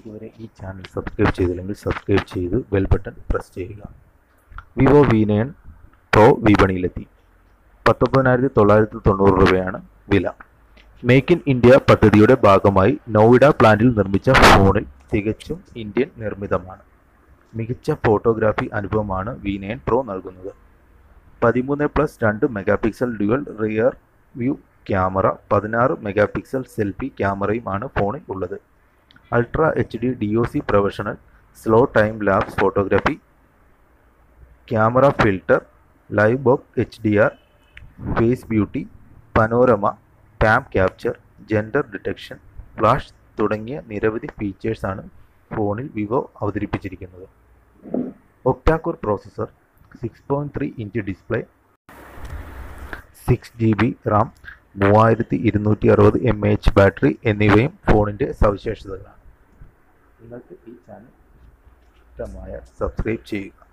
ഇതുവരെ ഈ channel subscribe ചെയ്തില്ലെങ്കിൽ സബ്സ്ക്രൈബ് ചെയ്ത് ബെൽ ബട്ടൺ പ്രസ് ചെയ്യുക വിവോ വി നയൻ പ്രോ വിപണിയിലെത്തി പത്തൊമ്പതിനായിരത്തി തൊള്ളായിരത്തി തൊണ്ണൂറ് രൂപയാണ് വില മേക്ക് ഇൻ ഇന്ത്യ പദ്ധതിയുടെ ഭാഗമായി നോയിഡ പ്ലാന്റിൽ നിർമ്മിച്ച ഫോണിൽ തികച്ചും ഇന്ത്യൻ നിർമ്മിതമാണ് മികച്ച ഫോട്ടോഗ്രാഫി അനുഭവമാണ് വി നയൻ പ്രോ നൽകുന്നത് പതിമൂന്ന് പ്ലസ് രണ്ട് mega pixel dual rear view camera പതിനാറ് മെഗാ പിക്സൽ സെൽഫി ക്യാമറയുമാണ് ഫോണിൽ ഉള്ളത് ultra H D D O C professional slow time lapse photography camera filter live bokeh H D R face beauty panorama palm capture gender detection flash തുടങ്ങിയ നിരവധി ഫീച്ചേഴ്സാണ് ഫോണിൽ Vivo അവതരിപ്പിച്ചിരിക്കുന്നത് octa core processor six point three inch display six G B RAM മൂവായിരത്തി ഇരുന്നൂറ്റി അറുപത് M H battery എന്നിവയും ഫോണിൻ്റെ സവിശേഷതകളാണ് നിങ്ങൾക്ക് ഈ ചാനൽ ഇഷ്ടമായ സബ്സ്ക്രൈബ് ചെയ്യുക